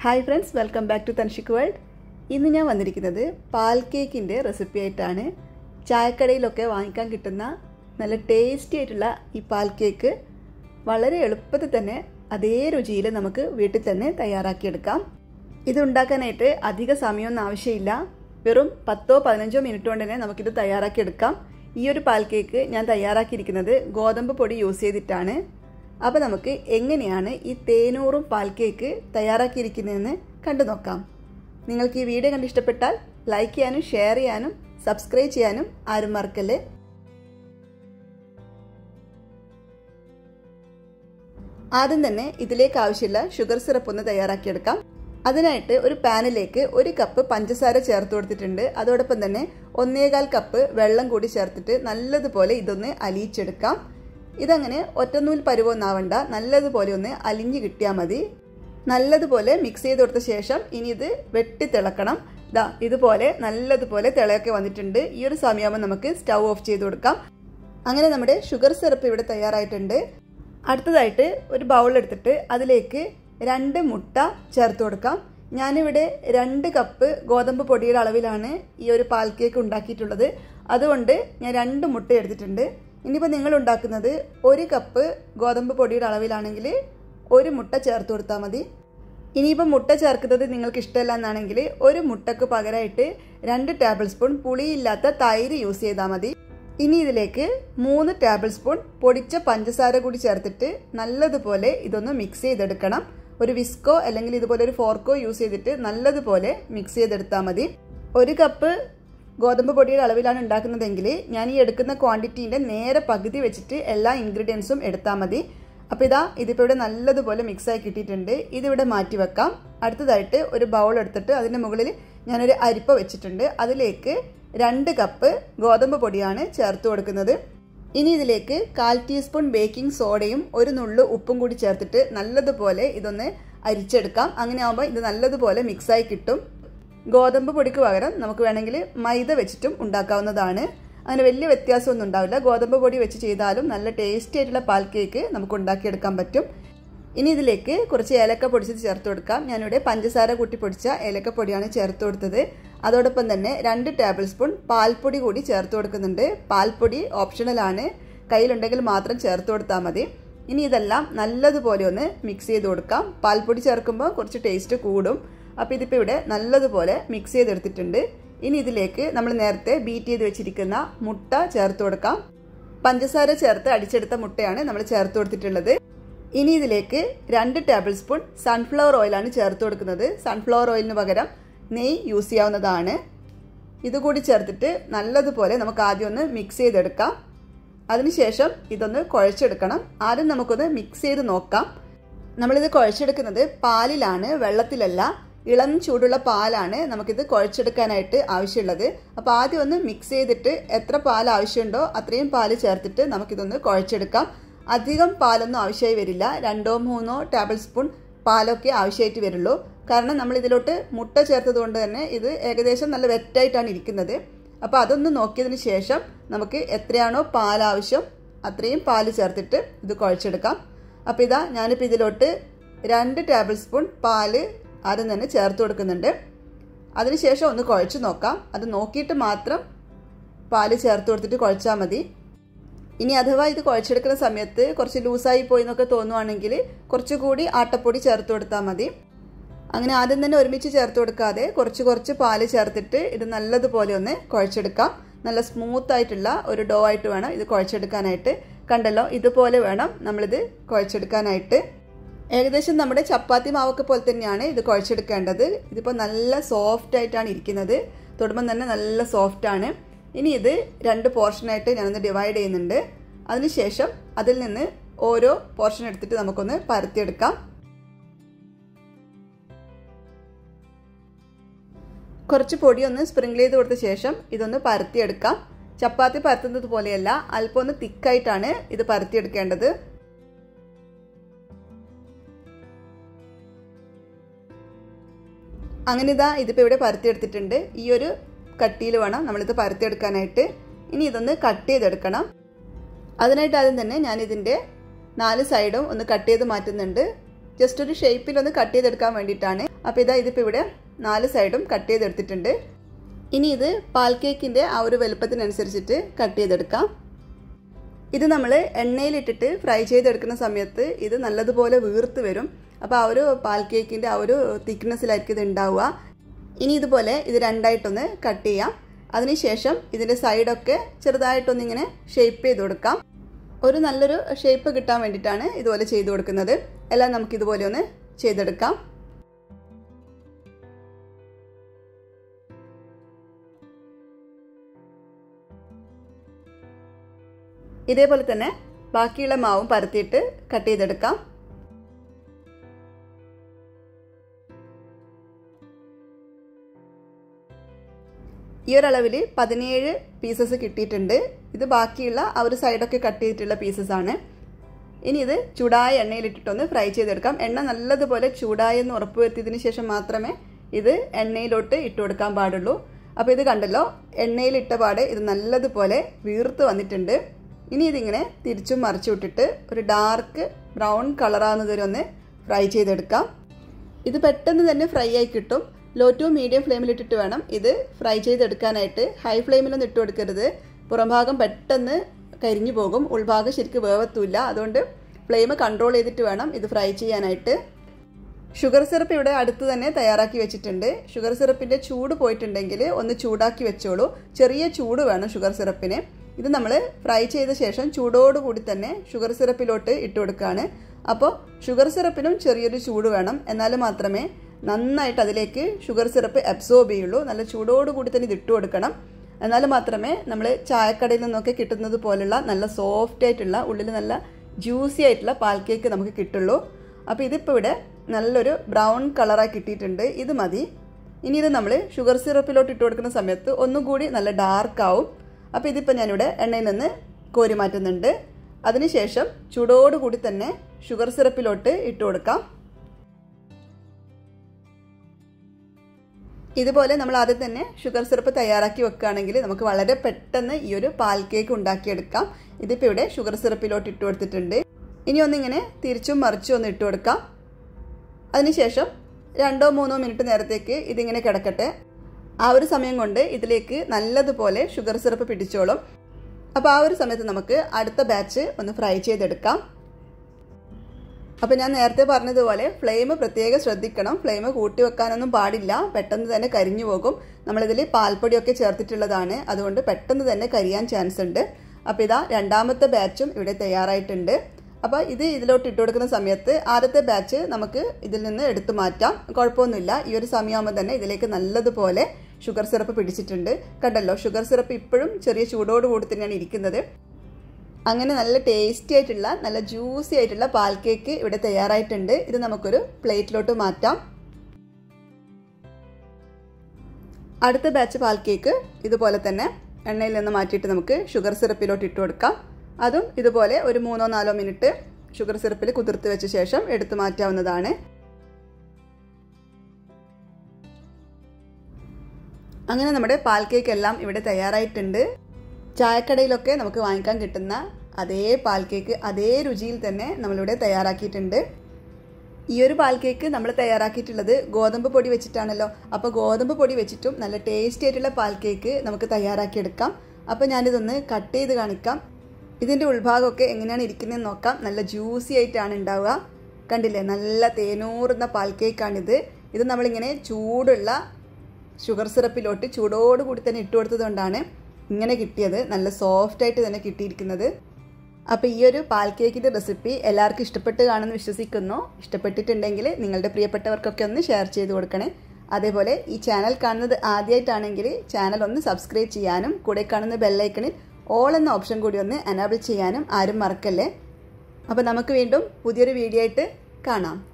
hi friends welcome back to Thanshik world ഇന്ന് ഞാൻ വന്നിരിക്കുന്നത് പാൽ കേക്കിൻ്റെ റെസിപ്പി ആയിട്ടാണ് ചായക്കടയിലൊക്കെ വാങ്ങിക്കാൻ കിട്ടുന്ന നല്ല ടേസ്റ്റി ആയിട്ടുള്ള ഈ പാൽ കേക്ക് വളരെ എളുപ്പത്തിൽ തന്നെ അതേ രുചിയിൽ നമുക്ക് വീട്ടിൽ തന്നെ തയ്യാറാക്കിയെടുക്കാം ഇത് ഉണ്ടാക്കാനായിട്ട് അധിക സമയമൊന്നും ആവശ്യമില്ല വെറും പത്തോ പതിനഞ്ചോ മിനിറ്റ് കൊണ്ട് തന്നെ നമുക്കിത് തയ്യാറാക്കിയെടുക്കാം ഈ ഒരു പാൽ കേക്ക് ഞാൻ തയ്യാറാക്കിയിരിക്കുന്നത് ഗോതമ്പ് പൊടി യൂസ് ചെയ്തിട്ടാണ് അപ്പോൾ നമുക്ക് എങ്ങനെയാണ് ഈ തേനൂറും പാൽ കേക്ക് തയ്യാറാക്കിയിരിക്കുന്നതെന്ന് കണ്ടു നോക്കാം നിങ്ങൾക്ക് ഈ വീഡിയോ കണ്ട് ഇഷ്ടപ്പെട്ടാൽ ലൈക്ക് ചെയ്യാനും ഷെയർ ചെയ്യാനും സബ്സ്ക്രൈബ് ചെയ്യാനും ആരും മറക്കല്ലേ ആദ്യം തന്നെ ഇതിലേക്ക് ആവശ്യമുള്ള ഷുഗർ സിറപ്പ് ഒന്ന് തയ്യാറാക്കിയെടുക്കാം അതിനായിട്ട് ഒരു പാനിലേക്ക് ഒരു കപ്പ് പഞ്ചസാര ചേർത്ത് കൊടുത്തിട്ടുണ്ട് അതോടൊപ്പം തന്നെ ഒന്നേകാൽ കപ്പ് വെള്ളം കൂടി ചേർത്തിട്ട് നല്ലതുപോലെ ഇതൊന്ന് അലിയിച്ചെടുക്കാം ഇതങ്ങനെ ഒറ്റനൂൽ പരുവൊന്നാവണ്ട നല്ലതുപോലെ ഒന്ന് അലിഞ്ഞു കിട്ടിയാൽ മതി നല്ലതുപോലെ മിക്സ് ചെയ്ത് കൊടുത്ത ശേഷം ഇനി ഇത് വെട്ടി തിളക്കണം ദാ ഇതുപോലെ നല്ലതുപോലെ തിളയൊക്കെ വന്നിട്ടുണ്ട് ഈ ഒരു സമയമാകുമ്പോൾ നമുക്ക് സ്റ്റൗ ഓഫ് ചെയ്ത് കൊടുക്കാം അങ്ങനെ നമ്മുടെ ഷുഗർ സിറപ്പ് ഇവിടെ തയ്യാറായിട്ടുണ്ട് അടുത്തതായിട്ട് ഒരു ബൗൾ എടുത്തിട്ട് അതിലേക്ക് രണ്ട് മുട്ട ചേർത്ത് കൊടുക്കാം ഞാനിവിടെ രണ്ട് കപ്പ് ഗോതമ്പ് പൊടിയുടെ അളവിലാണ് ഈ ഒരു പാൽ കേക്ക് ഉണ്ടാക്കിയിട്ടുള്ളത് അതുകൊണ്ട് ഞാൻ രണ്ട് മുട്ട എടുത്തിട്ടുണ്ട് ഇനിയിപ്പോൾ നിങ്ങൾ ഉണ്ടാക്കുന്നത് ഒരു കപ്പ് ഗോതമ്പ് പൊടിയുടെ അളവിലാണെങ്കിൽ ഒരു മുട്ട ചേർത്ത് കൊടുത്താൽ മതി ഇനിയിപ്പോൾ മുട്ട ചേർക്കുന്നത് നിങ്ങൾക്ക് ഇഷ്ടമല്ല എന്നാണെങ്കിൽ ഒരു മുട്ടക്ക് പകരമായിട്ട് രണ്ട് ടേബിൾ സ്പൂൺ പുളിയില്ലാത്ത തൈര് യൂസ് ചെയ്താൽ മതി ഇനി ഇതിലേക്ക് മൂന്ന് ടേബിൾ സ്പൂൺ പൊടിച്ച പഞ്ചസാര കൂടി ചേർത്തിട്ട് നല്ലതുപോലെ ഇതൊന്ന് മിക്സ് ചെയ്തെടുക്കണം ഒരു വിസ്കോ അല്ലെങ്കിൽ ഇതുപോലെ ഒരു ഫോർക്കോ യൂസ് ചെയ്തിട്ട് നല്ലതുപോലെ മിക്സ് ചെയ്തെടുത്താൽ മതി ഒരു കപ്പ് ഗോതമ്പ് പൊടിയുടെ അളവിലാണ് ഉണ്ടാക്കുന്നതെങ്കിൽ ഞാൻ ഈ എടുക്കുന്ന ക്വാണ്ടിറ്റീൻ്റെ നേരെ പകുതി വെച്ചിട്ട് എല്ലാ ഇൻഗ്രീഡിയൻസും എടുത്താൽ മതി അപ്പോൾ ഇതാ ഇതിപ്പോൾ ഇവിടെ നല്ലതുപോലെ മിക്സായി കിട്ടിയിട്ടുണ്ട് ഇതിവിടെ മാറ്റി വെക്കാം അടുത്തതായിട്ട് ഒരു ബൗൾ എടുത്തിട്ട് അതിൻ്റെ മുകളിൽ ഞാനൊരു അരിപ്പ വെച്ചിട്ടുണ്ട് അതിലേക്ക് രണ്ട് കപ്പ് ഗോതമ്പ് പൊടിയാണ് ചേർത്ത് കൊടുക്കുന്നത് ഇനി ഇതിലേക്ക് കാൽ ടീസ്പൂൺ ബേക്കിംഗ് സോഡയും ഒരു നുള്ളു ഉപ്പും കൂടി ചേർത്തിട്ട് നല്ലതുപോലെ ഇതൊന്ന് അരിച്ചെടുക്കാം അങ്ങനെ ആകുമ്പോൾ ഇത് നല്ലതുപോലെ മിക്സായി കിട്ടും ഗോതമ്പ് പൊടിക്ക് പകരം നമുക്ക് വേണമെങ്കിൽ മൈദ വെച്ചിട്ടും ഉണ്ടാക്കാവുന്നതാണ് അങ്ങനെ വലിയ വ്യത്യാസമൊന്നും ഉണ്ടാവില്ല ഗോതമ്പ് പൊടി വെച്ച് ചെയ്താലും നല്ല ടേസ്റ്റി ആയിട്ടുള്ള പാൽ കേക്ക് നമുക്ക് ഉണ്ടാക്കിയെടുക്കാൻ പറ്റും ഇനി ഇതിലേക്ക് കുറച്ച് ഏലക്ക പൊടിച്ചത് ചേർത്ത് കൊടുക്കാം ഞാനിവിടെ പഞ്ചസാര കൂട്ടി പൊടിച്ച ഏലക്ക പൊടിയാണ് ചേർത്ത് കൊടുത്തത് അതോടൊപ്പം തന്നെ രണ്ട് ടേബിൾ സ്പൂൺ പാൽപ്പൊടി കൂടി ചേർത്ത് കൊടുക്കുന്നുണ്ട് പാൽപ്പൊടി ഓപ്ഷണലാണ് കയ്യിലുണ്ടെങ്കിൽ മാത്രം ചേർത്ത് കൊടുത്താൽ മതി ഇനി ഇതെല്ലാം നല്ലതുപോലെ ഒന്ന് മിക്സ് ചെയ്ത് കൊടുക്കാം പാൽപ്പൊടി ചേർക്കുമ്പോൾ കുറച്ച് ടേസ്റ്റ് കൂടും അപ്പോൾ ഇതിപ്പോൾ ഇവിടെ നല്ലതുപോലെ മിക്സ് ചെയ്തെടുത്തിട്ടുണ്ട് ഇനി ഇതിലേക്ക് നമ്മൾ നേരത്തെ ബീറ്റ് ചെയ്ത് വെച്ചിരിക്കുന്ന മുട്ട ചേർത്ത് കൊടുക്കാം പഞ്ചസാര ചേർത്ത് അടിച്ചെടുത്ത മുട്ടയാണ് നമ്മൾ ചേർത്ത് കൊടുത്തിട്ടുള്ളത് ഇനി ഇതിലേക്ക് രണ്ട് ടേബിൾ സ്പൂൺ സൺഫ്ലവർ ഓയിലാണ് ചേർത്ത് കൊടുക്കുന്നത് സൺഫ്ലവർ ഓയിലിന് പകരം നെയ്യ് യൂസ് ചെയ്യാവുന്നതാണ് ഇതുകൂടി ചേർത്തിട്ട് നല്ലതുപോലെ നമുക്ക് ആദ്യം ഒന്ന് മിക്സ് ചെയ്തെടുക്കാം അതിനുശേഷം ഇതൊന്ന് കുഴച്ചെടുക്കണം ആദ്യം നമുക്കൊന്ന് മിക്സ് ചെയ്ത് നോക്കാം നമ്മളിത് കുഴച്ചെടുക്കുന്നത് പാലിലാണ് വെള്ളത്തിലല്ല ഇളം ചൂടുള്ള പാലാണ് നമുക്കിത് കുഴച്ചെടുക്കാനായിട്ട് ആവശ്യമുള്ളത് അപ്പോൾ ആദ്യം ഒന്ന് മിക്സ് ചെയ്തിട്ട് എത്ര പാൽ ആവശ്യമുണ്ടോ അത്രയും പാല് ചേർത്തിട്ട് നമുക്കിതൊന്ന് കുഴച്ചെടുക്കാം അധികം പാലൊന്നും ആവശ്യമായി വരില്ല രണ്ടോ മൂന്നോ ടേബിൾ സ്പൂൺ പാലൊക്കെ ആവശ്യമായിട്ട് വരുള്ളൂ കാരണം നമ്മൾ ഇതിലോട്ട് മുട്ട ചേർത്തത് കൊണ്ട് തന്നെ ഇത് ഏകദേശം നല്ല വെറ്റായിട്ടാണ് ഇരിക്കുന്നത് അപ്പോൾ അതൊന്ന് നോക്കിയതിന് ശേഷം നമുക്ക് എത്രയാണോ പാൽ ആവശ്യം അത്രയും പാല് ചേർത്തിട്ട് ഇത് കുഴച്ചെടുക്കാം അപ്പോൾ ഇതാ ഞാനിപ്പോൾ ഇതിലോട്ട് രണ്ട് ടേബിൾ സ്പൂൺ പാല് ആദ്യം തന്നെ ചേർത്ത് കൊടുക്കുന്നുണ്ട് അതിനുശേഷം ഒന്ന് കുഴച്ച് നോക്കാം അത് നോക്കിയിട്ട് മാത്രം പാല് ചേർത്ത് കൊടുത്തിട്ട് കുഴച്ചാൽ മതി ഇനി അഥവാ ഇത് കുഴച്ചെടുക്കുന്ന സമയത്ത് കുറച്ച് ലൂസായി പോയി എന്നൊക്കെ തോന്നുവാണെങ്കിൽ കുറച്ചുകൂടി ആട്ടപ്പൊടി ചേർത്ത് കൊടുത്താൽ മതി അങ്ങനെ ആദ്യം തന്നെ ഒരുമിച്ച് ചേർത്ത് കൊടുക്കാതെ കുറച്ച് കുറച്ച് പാല് ചേർത്തിട്ട് ഇത് നല്ലതുപോലെ ഒന്ന് കുഴച്ചെടുക്കാം നല്ല സ്മൂത്ത് ആയിട്ടുള്ള ഒരു ഡോ ആയിട്ട് വേണം ഇത് കുഴച്ചെടുക്കാനായിട്ട് കണ്ടല്ലോ ഇതുപോലെ വേണം നമ്മളിത് കുഴച്ചെടുക്കാനായിട്ട് ഏകദേശം നമ്മുടെ ചപ്പാത്തി മാവൊക്കെ പോലെ തന്നെയാണ് ഇത് കുഴച്ചെടുക്കേണ്ടത് ഇതിപ്പോൾ നല്ല സോഫ്റ്റ് ആയിട്ടാണ് ഇരിക്കുന്നത് തൊടുമ്പം തന്നെ നല്ല സോഫ്റ്റ് ആണ് ഇനി ഇത് രണ്ട് പോർഷനായിട്ട് ഞാനൊന്ന് ഡിവൈഡ് ചെയ്യുന്നുണ്ട് അതിനുശേഷം അതിൽ നിന്ന് ഓരോ പോർഷൻ എടുത്തിട്ട് നമുക്കൊന്ന് പരത്തിയെടുക്കാം കുറച്ച് പൊടി ഒന്ന് സ്പ്രിങ്കിൾ ചെയ്ത് കൊടുത്ത ശേഷം ഇതൊന്ന് പരത്തിയെടുക്കാം ചപ്പാത്തി പരത്തുന്നത് പോലെയല്ല അല്പം ഒന്ന് തിക്കായിട്ടാണ് ഇത് പരത്തിയെടുക്കേണ്ടത് അങ്ങനെ ഇതാ ഇതിപ്പോൾ ഇവിടെ പരത്തിയെടുത്തിട്ടുണ്ട് ഈ ഒരു കട്ടിയിൽ വേണം നമ്മളിത് പരത്തിയെടുക്കാനായിട്ട് ഇനി ഇതൊന്ന് കട്ട് ചെയ്തെടുക്കണം അതിനായിട്ട് ആദ്യം തന്നെ ഞാനിതിൻ്റെ നാല് സൈഡും ഒന്ന് കട്ട് ചെയ്ത് മാറ്റുന്നുണ്ട് ജസ്റ്റ് ഒരു ഷേപ്പിലൊന്ന് കട്ട് ചെയ്തെടുക്കാൻ വേണ്ടിയിട്ടാണ് അപ്പോൾ ഇതാ ഇതിപ്പോൾ ഇവിടെ നാല് സൈഡും കട്ട് ചെയ്തെടുത്തിട്ടുണ്ട് ഇനി ഇത് പാൽ കേക്കിൻ്റെ ആ ഒരു വലുപ്പത്തിനനുസരിച്ചിട്ട് കട്ട് ചെയ്തെടുക്കാം ഇത് നമ്മൾ എണ്ണയിലിട്ടിട്ട് ഫ്രൈ ചെയ്തെടുക്കുന്ന സമയത്ത് ഇത് നല്ലതുപോലെ വീർത്ത് വരും അപ്പോൾ ആ ഒരു പാൽ കേക്കിൻ്റെ ആ ഒരു തിക്നെസ്സിലായിരിക്കും ഇത് ഉണ്ടാവുക ഇനി ഇതുപോലെ ഇത് രണ്ടായിട്ടൊന്ന് കട്ട് ചെയ്യാം അതിനുശേഷം ഇതിൻ്റെ സൈഡൊക്കെ ചെറുതായിട്ടൊന്നിങ്ങനെ ഷേപ്പ് ചെയ്ത് കൊടുക്കാം ഒരു നല്ലൊരു ഷേപ്പ് കിട്ടാൻ വേണ്ടിയിട്ടാണ് ഇതുപോലെ ചെയ്തു കൊടുക്കുന്നത് എല്ലാം നമുക്ക് ഇതുപോലെ ഒന്ന് ചെയ്തെടുക്കാം ഇതേപോലെ തന്നെ ബാക്കിയുള്ള മാവും പരത്തിയിട്ട് കട്ട് ചെയ്തെടുക്കാം ഈ ഒരളവിൽ പതിനേഴ് പീസസ് കിട്ടിയിട്ടുണ്ട് ഇത് ബാക്കിയുള്ള ആ ഒരു സൈഡൊക്കെ കട്ട് ചെയ്തിട്ടുള്ള പീസസ് ആണ് ഇനി ഇത് ചൂടായ എണ്ണയിലിട്ടിട്ടൊന്ന് ഫ്രൈ ചെയ്തെടുക്കാം എണ്ണ നല്ലതുപോലെ ചൂടായെന്ന് ഉറപ്പ് വരുത്തിയതിന് ശേഷം മാത്രമേ ഇത് എണ്ണയിലോട്ട് ഇട്ട് കൊടുക്കാൻ പാടുള്ളൂ അപ്പോൾ ഇത് കണ്ടല്ലോ എണ്ണയിലിട്ട പാടെ ഇത് നല്ലതുപോലെ വീർത്ത് വന്നിട്ടുണ്ട് ഇനി ഇതിങ്ങനെ തിരിച്ചും മറിച്ചു വിട്ടിട്ട് ഒരു ഡാർക്ക് ബ്രൗൺ കളറാകുന്നതുവരെ ഒന്ന് ഫ്രൈ ചെയ്തെടുക്കാം ഇത് പെട്ടെന്ന് തന്നെ ഫ്രൈ ആയി കിട്ടും ലോ ടു മീഡിയം ഫ്ലെയിമിലിട്ടിട്ട് വേണം ഇത് ഫ്രൈ ചെയ്തെടുക്കാനായിട്ട് ഹൈ ഫ്ലെയിമിലൊന്നും ഇട്ട് കൊടുക്കരുത് പുറംഭാഗം പെട്ടെന്ന് കരിഞ്ഞു പോകും ഉൾഭാഗം ശരിക്കും വേവത്തൂല്ല അതുകൊണ്ട് ഫ്ലെയിം കൺട്രോൾ ചെയ്തിട്ട് വേണം ഇത് ഫ്രൈ ചെയ്യാനായിട്ട് ഷുഗർ സിറപ്പ് ഇവിടെ അടുത്ത് തന്നെ തയ്യാറാക്കി വെച്ചിട്ടുണ്ട് ഷുഗർ സിറപ്പിൻ്റെ ചൂട് പോയിട്ടുണ്ടെങ്കിൽ ഒന്ന് ചൂടാക്കി വെച്ചോളൂ ചെറിയ ചൂട് വേണം ഷുഗർ സിറപ്പിന് ഇത് നമ്മൾ ഫ്രൈ ചെയ്ത ശേഷം ചൂടോടുകൂടി തന്നെ ഷുഗർ സിറപ്പിലോട്ട് ഇട്ട് കൊടുക്കുകയാണ് അപ്പോൾ ഷുഗർ സിറപ്പിനും ചെറിയൊരു ചൂട് വേണം എന്നാൽ മാത്രമേ നന്നായിട്ട് അതിലേക്ക് ഷുഗർ സിറപ്പ് അബ്സോർബ് ചെയ്യുള്ളൂ നല്ല ചൂടോടുകൂടി തന്നെ ഇത് ഇട്ട് കൊടുക്കണം എന്നാൽ മാത്രമേ നമ്മൾ ചായക്കടയിൽ നിന്നൊക്കെ കിട്ടുന്നത് പോലുള്ള നല്ല സോഫ്റ്റ് ആയിട്ടുള്ള ഉള്ളിൽ നല്ല ജ്യൂസി ആയിട്ടുള്ള പാൽ കേക്ക് നമുക്ക് കിട്ടുള്ളൂ അപ്പോൾ ഇതിപ്പോൾ ഇവിടെ നല്ലൊരു ബ്രൗൺ കളറായി കിട്ടിയിട്ടുണ്ട് ഇത് മതി ഇനി ഇത് നമ്മൾ ഷുഗർ സിറപ്പിലോട്ട് ഇട്ട് കൊടുക്കുന്ന സമയത്ത് ഒന്നുകൂടി നല്ല ഡാർക്ക് ആവും അപ്പോൾ ഇതിപ്പോൾ ഞാനിവിടെ എണ്ണയിൽ നിന്ന് കോരി മാറ്റുന്നുണ്ട് അതിനുശേഷം ചൂടോടുകൂടി തന്നെ ഷുഗർ സിറപ്പിലോട്ട് ഇട്ട് കൊടുക്കാം ഇതുപോലെ നമ്മൾ ആദ്യം തന്നെ ഷുഗർ സിറപ്പ് തയ്യാറാക്കി വെക്കുകയാണെങ്കിൽ നമുക്ക് വളരെ പെട്ടെന്ന് ഈ ഒരു പാൽ കേക്ക് ഉണ്ടാക്കിയെടുക്കാം ഇതിപ്പോൾ ഇവിടെ ഷുഗർ സിറപ്പിലോട്ട് ഇട്ട് കൊടുത്തിട്ടുണ്ട് ഇനി ഒന്നിങ്ങനെ തിരിച്ചും മറിച്ചും ഒന്ന് ഇട്ട് കൊടുക്കാം അതിനുശേഷം രണ്ടോ മൂന്നോ മിനിറ്റ് നേരത്തേക്ക് ഇതിങ്ങനെ കിടക്കട്ടെ ആ ഒരു സമയം കൊണ്ട് ഇതിലേക്ക് നല്ലതുപോലെ ഷുഗർ സിറപ്പ് പിടിച്ചോളും അപ്പോൾ ആ ഒരു സമയത്ത് നമുക്ക് അടുത്ത ബാച്ച് ഒന്ന് ഫ്രൈ ചെയ്തെടുക്കാം അപ്പോൾ ഞാൻ നേരത്തെ പറഞ്ഞതുപോലെ ഫ്ലെയിം പ്രത്യേകം ശ്രദ്ധിക്കണം ഫ്ലെയിം കൂട്ടി വെക്കാനൊന്നും പാടില്ല പെട്ടെന്ന് തന്നെ കരിഞ്ഞു പോകും നമ്മളിതിൽ പാൽപ്പൊടിയൊക്കെ ചേർത്തിട്ടുള്ളതാണ് അതുകൊണ്ട് പെട്ടെന്ന് തന്നെ കരിയാൻ ചാൻസ് ഉണ്ട് അപ്പോൾ ഇതാ രണ്ടാമത്തെ ബാച്ചും ഇവിടെ തയ്യാറായിട്ടുണ്ട് അപ്പോൾ ഇത് ഇതിലോട്ട് ഇട്ട് കൊടുക്കുന്ന സമയത്ത് ആദ്യത്തെ ബാച്ച് നമുക്ക് ഇതിൽ നിന്ന് എടുത്തു മാറ്റാം കുഴപ്പമൊന്നുമില്ല ഈ ഒരു സമയമാകുമ്പോൾ തന്നെ ഇതിലേക്ക് നല്ലതുപോലെ ഷുഗർ സിറപ്പ് പിടിച്ചിട്ടുണ്ട് കണ്ടല്ലോ ഷുഗർ സിറപ്പ് ഇപ്പോഴും ചെറിയ ചൂടോട് കൂടി തന്നെയാണ് ഇരിക്കുന്നത് അങ്ങനെ നല്ല ടേസ്റ്റി ആയിട്ടുള്ള നല്ല ജ്യൂസി ആയിട്ടുള്ള പാൽ കേക്ക് ഇവിടെ തയ്യാറായിട്ടുണ്ട് ഇത് നമുക്കൊരു പ്ലേറ്റിലോട്ട് മാറ്റാം അടുത്ത ബാച്ച് പാൽ കേക്ക് ഇതുപോലെ തന്നെ എണ്ണയിൽ നിന്ന് മാറ്റിയിട്ട് നമുക്ക് ഷുഗർ സിറപ്പിലോട്ട് ഇട്ട് കൊടുക്കാം അതും ഇതുപോലെ ഒരു മൂന്നോ നാലോ മിനിറ്റ് ഷുഗർ സിറപ്പിൽ കുതിർത്ത് വെച്ച ശേഷം എടുത്തു മാറ്റാവുന്നതാണ് അങ്ങനെ നമ്മുടെ പാൽ കേക്ക് എല്ലാം ഇവിടെ തയ്യാറായിട്ടുണ്ട് ചായക്കടയിലൊക്കെ നമുക്ക് വാങ്ങിക്കാൻ കിട്ടുന്ന അതേ പാൽ കേക്ക് അതേ രുചിയിൽ തന്നെ നമ്മളിവിടെ തയ്യാറാക്കിയിട്ടുണ്ട് ഈ ഒരു പാൽ കേക്ക് നമ്മൾ തയ്യാറാക്കിയിട്ടുള്ളത് ഗോതമ്പ് പൊടി വെച്ചിട്ടാണല്ലോ അപ്പോൾ ഗോതമ്പ് പൊടി വെച്ചിട്ടും നല്ല ടേസ്റ്റി ആയിട്ടുള്ള പാൽ കേക്ക് നമുക്ക് തയ്യാറാക്കിയെടുക്കാം അപ്പോൾ ഞാനിതൊന്ന് കട്ട് ചെയ്ത് കാണിക്കാം ഇതിൻ്റെ ഉൾഭാഗമൊക്കെ എങ്ങനെയാണ് ഇരിക്കുന്നതെന്ന് നോക്കാം നല്ല ജ്യൂസി ആയിട്ടാണ് ഉണ്ടാവുക കണ്ടില്ലേ നല്ല തേനൂറുന്ന പാൽ കേക്കാണിത് ഇത് നമ്മളിങ്ങനെ ചൂടുള്ള ഷുഗർ സിറപ്പിലോട്ട് ചൂടോടുകൂടി തന്നെ ഇട്ട് കൊടുത്തതുകൊണ്ടാണ് ഇങ്ങനെ കിട്ടിയത് നല്ല സോഫ്റ്റ് ആയിട്ട് തന്നെ കിട്ടിയിരിക്കുന്നത് അപ്പോൾ ഈ ഒരു പാൽ കേക്കിൻ്റെ റെസിപ്പി എല്ലാവർക്കും ഇഷ്ടപ്പെട്ട് കാണുമെന്ന് വിശ്വസിക്കുന്നു ഇഷ്ടപ്പെട്ടിട്ടുണ്ടെങ്കിൽ നിങ്ങളുടെ പ്രിയപ്പെട്ടവർക്കൊക്കെ ഒന്ന് ഷെയർ ചെയ്ത് കൊടുക്കണേ അതേപോലെ ഈ ചാനൽ കാണുന്നത് ആദ്യമായിട്ടാണെങ്കിൽ ചാനൽ ഒന്ന് സബ്സ്ക്രൈബ് ചെയ്യാനും കൂടെ കാണുന്ന ബെല്ലൈക്കണിൽ ഓൾ എന്ന ഓപ്ഷൻ കൂടി ഒന്ന് എനാബിൾ ചെയ്യാനും ആരും മറക്കല്ലേ അപ്പോൾ നമുക്ക് വീണ്ടും പുതിയൊരു വീഡിയോ ആയിട്ട് കാണാം